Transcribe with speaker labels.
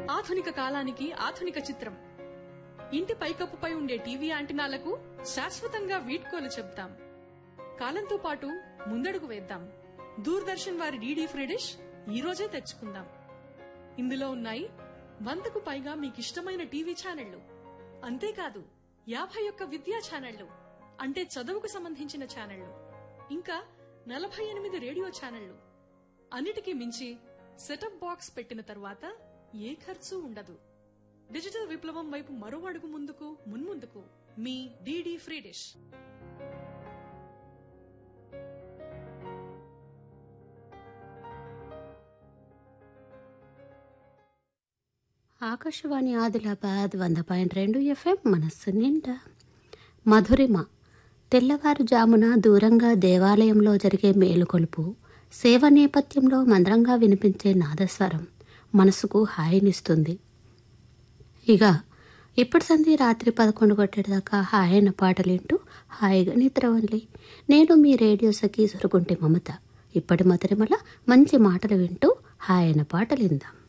Speaker 1: ఆధునిక కాలానికి ఆధునిక చిత్రం ఇంటి పైకప్పుపై ఉండే టీవీ యాంటినాలకు శాశ్వతంగా వీడ్కోలు చెప్తాం కాలంతో పాటు ముందడుగు వేద్దాం దూరదర్శన్ వారి డీడీ ఫ్రీ డిష్ ఈ రోజే తెచ్చుకుందాం ఇందులో ఉన్నాయి వందకు పైగా మీకిష్టమైన టీవీ ఛానళ్లు అంతేకాదు యాభై ఒక్క విద్యా ఛానళ్లు అంటే చదువుకు సంబంధించిన ఛానళ్లు ఇంకా నలభై ఎనిమిది రేడియో ఛానళ్లు అన్నిటికీ మించి సెటప్ బాక్స్ పెట్టిన తర్వాత ఏ ఖర్చు ఉండదు డిజిటల్ విప్లవం వైపు మరో అడుగు ముందుకు మున్ముందుకు మీ DD free dish
Speaker 2: Akashvani Adilabad వంద పాయింట్ రెండు ఎఫ్ఎం మనస్సు నిండా మధురిమ తెల్లవారుజామున దూరంగా దేవాలయంలో జరిగే మేలుకొలుపు సేవ నేపథ్యంలో మంద్రంగా వినిపించే నాదస్వరం మనసుకు హాయినిస్తుంది ఇక ఇప్పటి సంధి రాత్రి పదకొండు కొట్టేదాకా హాయైన పాటలింటూ హాయిగా నిద్రవండి నేను మీ రేడియో సఖీ సురుగుంటి మమత ఇప్పటి మధురిమల మంచి మాటలు వింటూ హాయైన పాటలు విందాం